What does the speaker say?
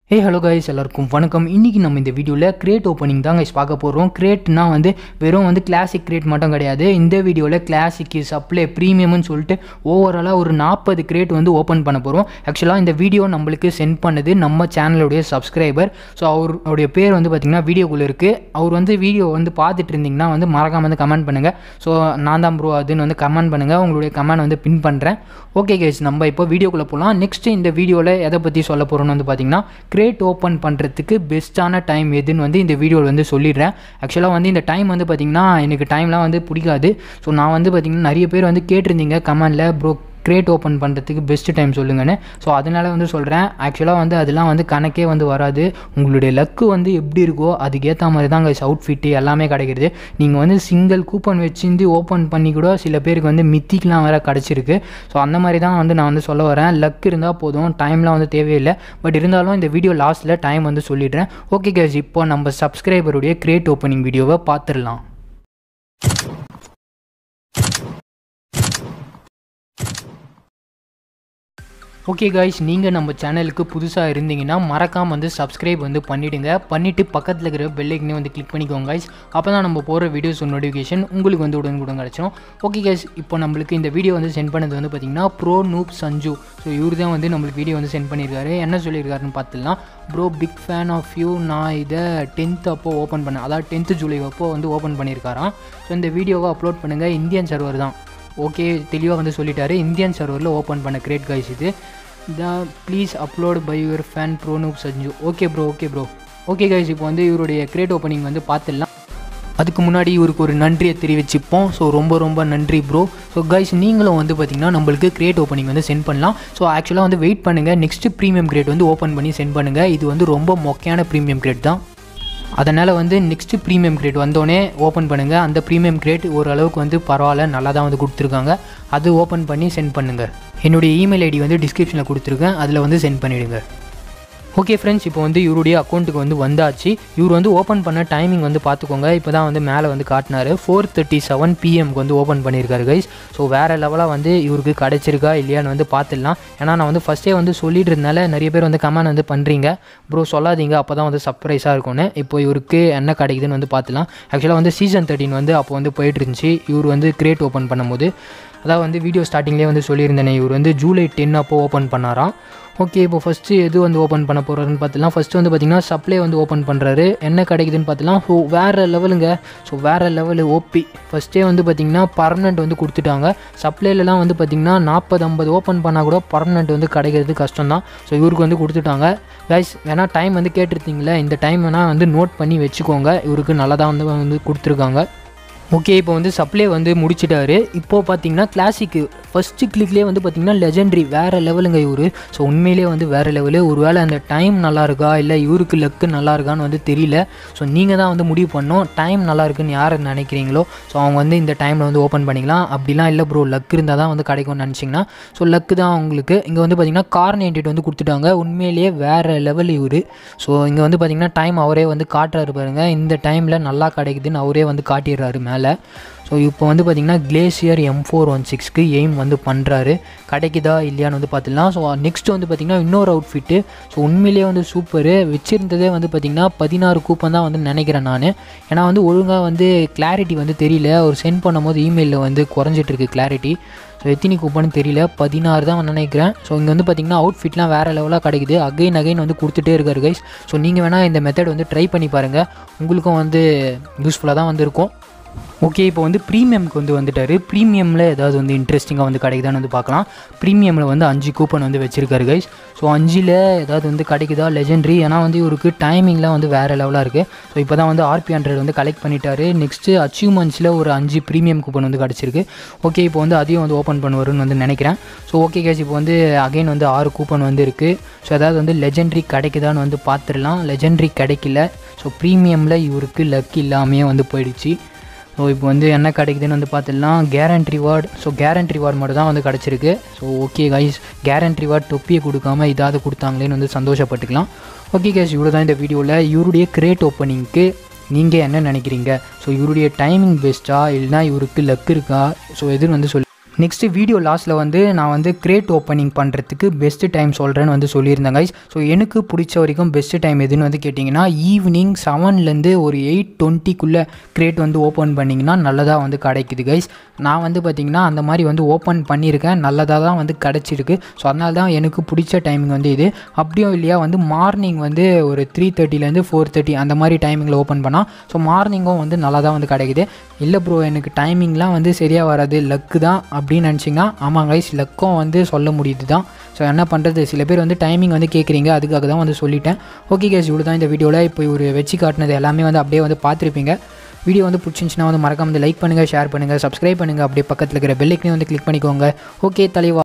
hey hello guys எல்லாருக்கும் வணக்கம் இன்றைக்கி நம்ம இந்த வீடியோவில் கிரேட் ஓப்பனிங் தான் கைஸ் பார்க்க போகிறோம் கிரேட்னா வந்து வெறும் வந்து கிளாசிக் கிரேட் மட்டும் கிடையாது இந்த வீடியோவில் கிளாசிக்கு சப்ளை ப்ரீமியம்னு சொல்லிட்டு ஓவராலாக ஒரு நாற்பது கிரேட் வந்து ஓப்பன் பண்ண போகிறோம் ஆக்சுவலாக இந்த வீடியோ நம்மளுக்கு சென்ட் பண்ணது நம்ம சேனலுடைய சப்ஸ்கிரைபர் ஸோ அவருடைய பேர் வந்து பார்த்திங்கன்னா வீடியோக்குள்ளே இருக்குது அவர் வந்து வீடியோ வந்து பார்த்துட்டு இருந்தீங்கன்னா வந்து மறக்காம வந்து கமெண்ட் பண்ணுங்கள் ஸோ நான் தான் ப்ரோ அதுன்னு வந்து கமெண்ட் பண்ணுங்கள் உங்களுடைய கமெண்ட் வந்து பின் பண்ணுறேன் ஓகே கைஸ் நம்ம இப்போ வீடியோக்குள்ளே போகலாம் நெக்ஸ்ட் இந்த வீடியோவில் எதை பற்றி சொல்ல போகிறோம்னு வந்து பார்த்திங்கன்னா கிரேட் ஓப்பன் பண்ணுறதுக்கு பெஸ்ட்டான டைம் எதுன்னு வந்து இந்த வீடியோவில் வந்து சொல்லிடுறேன் ஆக்சுவலாக வந்து இந்த டைம் வந்து பார்த்திங்கன்னா எனக்கு டைம்லாம் வந்து பிடிக்காது ஸோ நான் வந்து பார்த்திங்கன்னா நிறைய பேர் வந்து கேட்டிருந்தீங்க கமெண்டில் ப்ரோ கிரேட் ஓப்பன் பண்ணுறதுக்கு பெஸ்ட் டைம் சொல்லுங்கன்னு ஸோ அதனால் வந்து சொல்கிறேன் ஆக்சுவலாக வந்து அதெல்லாம் வந்து கணக்கே வந்து வராது உங்களுடைய லக்கு வந்து எப்படி இருக்கோ அதுக்கேற்ற மாதிரி தான் கைஸ் அவுட்ஃபிட்டு எல்லாமே கிடைக்கிறது நீங்கள் வந்து சிங்கிள் கூப்பன் வச்சிருந்து ஓப்பன் பண்ணி கூட சில பேருக்கு வந்து மித்திக்கெலாம் வேறு கிடச்சிருக்கு ஸோ அந்த மாதிரி தான் வந்து நான் வந்து சொல்ல வரேன் லக் இருந்தால் போதும் டைம்லாம் வந்து தேவையில்லை பட் இருந்தாலும் இந்த வீடியோ லாஸ்ட்டில் டைம் வந்து சொல்லிடுறேன் ஓகே கைஸ் இப்போ நம்ம சப்ஸ்கிரைபருடைய கிரேட் ஓப்பனிங் வீடியோவை பார்த்துடலாம் ஓகே காய்ஸ் நீங்கள் நம்ம சேனலுக்கு புதுசாக இருந்தீங்கன்னா மறக்காமல் வந்து சப்ஸ்கிரைப் வந்து பண்ணிவிடுங்க பண்ணிவிட்டு பக்கத்தில் இருக்கிற பெல்லைக்கனே வந்து கிளிக் பண்ணிக்கோங்க காய்ஸ் அப்போ தான் நம்ம போகிற வீடியோஸ் நோட்டிஃபிகேஷன் உங்களுக்கு வந்து உடனுக்குடன் கிடச்சிடும் ஓகே காய்ஸ் இப்போ நம்மளுக்கு இந்த வீடியோ வந்து சென்ட் பண்ணது வந்து பார்த்திங்கன்னா ப்ரோ நூப் சஞ்சு ஸோ இவர் தான் வந்து நம்மளுக்கு வீடியோ வந்து சென்ட் பண்ணியிருக்காரு என்ன சொல்லியிருக்காருன்னு பார்த்துலாம் bro big fan of you நான் இதை டென்த் அப்போ ஓப்பன் பண்ணேன் அதாவது டென்த்து ஜூலை அப்போ வந்து ஓப்பன் பண்ணியிருக்காராம் ஸோ இந்த வீடியோவை அப்லோட் பண்ணுங்கள் இந்தியன் சர்வர் தான் ஓகே தெளிவாக வந்து சொல்லிட்டாரு இந்தியன் சர்வரில் ஓப்பன் பண்ண கிரேட் கைஸ் இது the please upload by your fan bro noob Sanju okay bro okay bro okay guys இப்போ வந்து இவருடைய கிரேட் ஓப்பனிங் வந்து பார்த்துடலாம் அதுக்கு முன்னாடி இவருக்கு ஒரு நன்றியை தெரிவிச்சுப்போம் ஸோ ரொம்ப ரொம்ப நன்றி ப்ரோ ஸோ கைஸ் நீங்களும் வந்து பார்த்திங்கன்னா நம்மளுக்கு கிரேட் ஓப்பனிங் வந்து சென்ட் பண்ணலாம் ஸோ ஆக்சுவலாக வந்து வெயிட் பண்ணுங்கள் நெக்ஸ்ட் ப்ரீமியம் கிரேட் வந்து ஓப்பன் பண்ணி சென்ட் பண்ணுங்கள் இது வந்து ரொம்ப மொக்கையான ப்ரீமியம் கிரேட் தான் அதனால் வந்து நெக்ஸ்ட்டு ப்ரீமியம் கிரேட் வந்தோடனே ஓப்பன் பண்ணுங்கள் அந்த ப்ரீமியம் கிரேட் ஓரளவுக்கு வந்து பரவாயில்ல நல்லா தான் வந்து கொடுத்துருக்காங்க அது ஓப்பன் பண்ணி சென்ட் பண்ணுங்கள் என்னுடைய இமெயில் ஐடி வந்து டிஸ்கிரிப்ஷனில் கொடுத்துருக்கேன் அதில் வந்து சென்ட் பண்ணிவிடுங்க ஓகே ஃப்ரெண்ட்ஸ் இப்போ வந்து இவருடைய அக்கௌண்ட்டுக்கு வந்து வந்தாச்சு இவர் வந்து ஓப்பன் பண்ண டைமிங் வந்து பார்த்துக்கோங்க இப்போ தான் வந்து மேலே வந்து காட்டினாரு ஃபோர் தேர்ட்டி செவன் பிஎம்க்கு வந்து ஓப்பன் பண்ணியிருக்காரு கைஸ் ஸோ வேறு லெவலாக வந்து இவருக்கு கிடச்சிருக்கா இல்லையான்னு வந்து பார்த்துடலாம் ஏன்னா நான் வந்து ஃபஸ்ட்டே வந்து சொல்லிட்டு இருந்தால நிறைய பேர் வந்து கமெண்ட் வந்து பண்ணுறீங்க ப்ரோ சொல்லாதீங்க அப்போ தான் வந்து சர்ப்ரைஸாக இருக்கும்னு இப்போ இவருக்கு என்ன கிடைக்குதுன்னு வந்து பார்த்துலாம் ஆக்சுவலாக வந்து சீசன் தேர்ட்டின் வந்து அப்போ வந்து போயிட்டு இருந்துச்சு இவர் வந்து கிரேட் ஓப்பன் பண்ணும்போது அதாவது வந்து வீடியோ ஸ்டார்டிங்லேயே வந்து சொல்லியிருந்தேனே இவர் வந்து ஜூலை டென் அப்போ ஓப்பன் பண்ணாராம் ஓகே இப்போ ஃபஸ்ட்டு எது வந்து ஓப்பன் பண்ண போகிறாருன்னு பார்த்துலாம் ஃபஸ்ட்டு வந்து பார்த்திங்கன்னா சப்ளை வந்து ஓப்பன் பண்ணுறாரு என்ன கிடைக்குதுன்னு பார்த்துலாம் ஸோ வேறு லெவலுங்க ஸோ வேறு லெவலு ஓபி ஃபஸ்ட்டே வந்து பார்த்திங்கன்னா பர்மனெண்ட் வந்து கொடுத்துட்டாங்க சப்ளைலலாம் வந்து பார்த்திங்கன்னா நாற்பது ஐம்பது ஓப்பன் பண்ணால் கூட பர்மனெண்ட் வந்து கிடைக்கிறது கஷ்டம் தான் ஸோ இவருக்கு வந்து கொடுத்துட்டாங்க கைஸ் வேணால் டைம் வந்து கேட்டிருந்தீங்களே இந்த டைம் வேணால் வந்து நோட் பண்ணி வச்சுக்கோங்க இவருக்கு நல்லா தான் வந்து வந்து கொடுத்துருக்காங்க ஓகே இப்போ வந்து சப்ளை வந்து முடிச்சிட்டாரு இப்போது பார்த்தீங்கன்னா கிளாசிக்கு ஃபஸ்ட்டு கிளிக்லேயே வந்து பார்த்திங்கன்னா லெஜெண்ட்ரி வேறு லெவலுங்க இவர் ஸோ உண்மையிலே வந்து வேறு லெவலு ஒரு வேளை அந்த டைம் நல்லா இருக்கா இல்லை இவருக்கு லக்கு நல்லா இருக்கான்னு வந்து தெரியல ஸோ நீங்கள் தான் வந்து முடிவு பண்ணோம் டைம் நல்லா இருக்குன்னு யார் நினைக்கிறீங்களோ ஸோ அவங்க வந்து இந்த டைமில் வந்து ஓப்பன் பண்ணிக்கலாம் அப்படிலாம் இல்லை ப்ரோ லக் இருந்தால் தான் வந்து கிடைக்கும்னு நினச்சிங்கன்னா ஸோ லக்கு தான் உங்களுக்கு இங்கே வந்து பார்த்திங்கன்னா கார் நைன்டெட் வந்து கொடுத்துட்டாங்க உண்மையிலேயே வேறு லெவல் இவர் ஸோ இங்கே வந்து பார்த்திங்கன்னா டைம் அவரே வந்து காட்டுறாரு பாருங்கள் இந்த டைமில் நல்லா கிடைக்குதுன்னு அவரே வந்து காட்டிடுறாரு மேலே ஸோ இப்போ வந்து பார்த்திங்கன்னா கிளேசியர் எம் ஃபோர் ஒன் சிக்ஸ்க்கு எய்ம் வந்து பண்ணுறாரு கிடைக்குதா இல்லையான்னு வந்து பார்த்துக்கலாம் ஸோ நெக்ஸ்ட் வந்து பார்த்திங்கன்னா இன்னொரு அவுட்ஃபிட்டு ஸோ உண்மையிலேயே வந்து சூப்பரு வச்சுருந்ததே வந்து பார்த்திங்கன்னா பதினாறு கூப்பன் தான் வந்து நினைக்கிறேன் நான் ஏன்னா வந்து ஒழுங்காக வந்து கிளாரிட்டி வந்து தெரியல ஒரு சென்ட் பண்ணும்போது இமெயிலில் வந்து குறைஞ்சிட்ருக்கு கிளாரிட்டி ஸோ எத்தனை கூப்பன்னு தெரியல பதினாறு தான் நினைக்கிறேன் ஸோ இங்கே வந்து பார்த்திங்கன்னா அவுட்ஃபிட்லாம் வேறு லெவலாக கிடைக்குது அகைன் அகைன் வந்து கொடுத்துட்டே இருக்காரு கைஸ் ஸோ நீங்கள் வேணால் இந்த மெத்தட் வந்து ட்ரை பண்ணி பாருங்கள் உங்களுக்கும் வந்து யூஸ்ஃபுல்லாக தான் வந்து இருக்கும் ஓகே இப்போ வந்து ப்ரீமியம்க்கு வந்து வந்துட்டார் ப்ரீமியமில் ஏதாவது வந்து இன்ட்ரெஸ்டிங்காக வந்து கிடைக்குதான்னு வந்து பார்க்கலாம் ப்ரீமியமில் வந்து அஞ்சு கூப்பன் வந்து வச்சுருக்காரு கைஸ் ஸோ அஞ்சில் ஏதாவது வந்து கிடைக்குதா லெஜெண்ட்ரி ஏன்னா வந்து இவருக்கு டைமிங்லாம் வந்து வேறு லெவலாக இருக்குது ஸோ இப்போ தான் வந்து ஆர்பி ஹண்ட்ரட் வந்து கலெக்ட் பண்ணிட்டாரு நெக்ஸ்ட்டு அச்சீவ்மெண்ட்ஸில் ஒரு அஞ்சு ப்ரீமியம் கூப்பன் வந்து கிடச்சிருக்கு ஓகே இப்போ வந்து அதையும் வந்து ஓப்பன் பண்ணுவாருன்னு வந்து நினைக்கிறேன் ஸோ ஓகே கேஸ் இப்போ வந்து அகைன் வந்து ஆறு கூப்பன் வந்து இருக்குது ஸோ ஏதாவது வந்து லெஜெண்ட்ரி கிடைக்குதான்னு வந்து பார்த்துடலாம் லெஜெண்ட்ரி கிடைக்கல ஸோ ப்ரீமியமில் இவருக்கு லக் இல்லாமையே வந்து போயிடுச்சு ஸோ இப்போ வந்து என்ன கிடைக்குதுன்னு வந்து பார்த்துடலாம் guaranteed reward so guaranteed reward மட்டும் தான் வந்து கிடச்சிருக்கு so okay guys guaranteed reward தொப்பியை கொடுக்காம இதாவது கொடுத்தாங்களேன்னு வந்து சந்தோஷப்பட்டுக்கலாம் ஓகே கைஸ் இவ்வளோ தான் இந்த வீடியோவில் இவருடைய கிரேட் ஓப்பனிங்க்கு நீங்கள் என்ன நினைக்கிறீங்க ஸோ இவருடைய டைமிங் பெஸ்ட்டா இல்லைனா இவருக்கு லக் இருக்கா ஸோ எதுன்னு வந்து சொல்லி நெக்ஸ்ட்டு வீடியோ லாஸ்ட்டில் வந்து நான் வந்து கிரேட் ஓப்பனிங் பண்ணுறதுக்கு பெஸ்ட்டு டைம் சொல்கிறேன்னு வந்து சொல்லியிருந்தேன் கைஸ் ஸோ எனக்கு பிடிச்ச வரைக்கும் பெஸ்ட்டு டைம் எதுன்னு வந்து கேட்டிங்கன்னா ஈவினிங் செவன்லேருந்து ஒரு எயிட் டுவெண்ட்டிக்குள்ளே கிரேட் வந்து ஓப்பன் பண்ணிங்கன்னா நல்லதாக வந்து கிடைக்குது கைஸ் நான் வந்து பார்த்திங்கன்னா அந்த மாதிரி வந்து ஓப்பன் பண்ணியிருக்கேன் நல்லதாக தான் வந்து கிடச்சிருக்கு ஸோ அதனால தான் எனக்கு பிடிச்ச டைமிங் வந்து இது அப்படியும் இல்லையா வந்து மார்னிங் வந்து ஒரு த்ரீ தேர்ட்டிலேருந்து ஃபோர் தேர்ட்டி அந்த மாதிரி டைமிங்கில் ஓப்பன் பண்ணால் ஸோ மார்னிங்கும் வந்து நல்லா தான் வந்து கிடைக்குது இல்லை ப்ரோ எனக்கு டைமிங்லாம் வந்து சரியாக வராது லக்கு தான் அப்படின்னு நினச்சிங்கன்னா ஆமாம் கைஸ் லக்கும் வந்து சொல்ல முடியுது தான் ஸோ என்ன பண்ணுறது சில பேர் வந்து டைமிங் வந்து கேட்குறீங்க அதுக்காக தான் வந்து சொல்லிட்டேன் ஓகே கேஸ் இவ்வளோ தான் இந்த வீடியோவில் இப்போ ஒரு வச்சு காட்டினது எல்லாமே வந்து அப்படியே வந்து பார்த்துருப்பீங்க வீடியோ வந்து பிடிச்சிருந்துச்சுன்னா வந்து மறக்காம வந்து லைக் பண்ணுங்கள் ஷேர் பண்ணுங்கள் சப்ஸ்கிரைப் பண்ணுங்கள் அப்படியே பக்கத்தில் இருக்கிற பெல்லைக்கனையும் வந்து கிளிக் பண்ணிக்கோங்க ஓகே தலைவா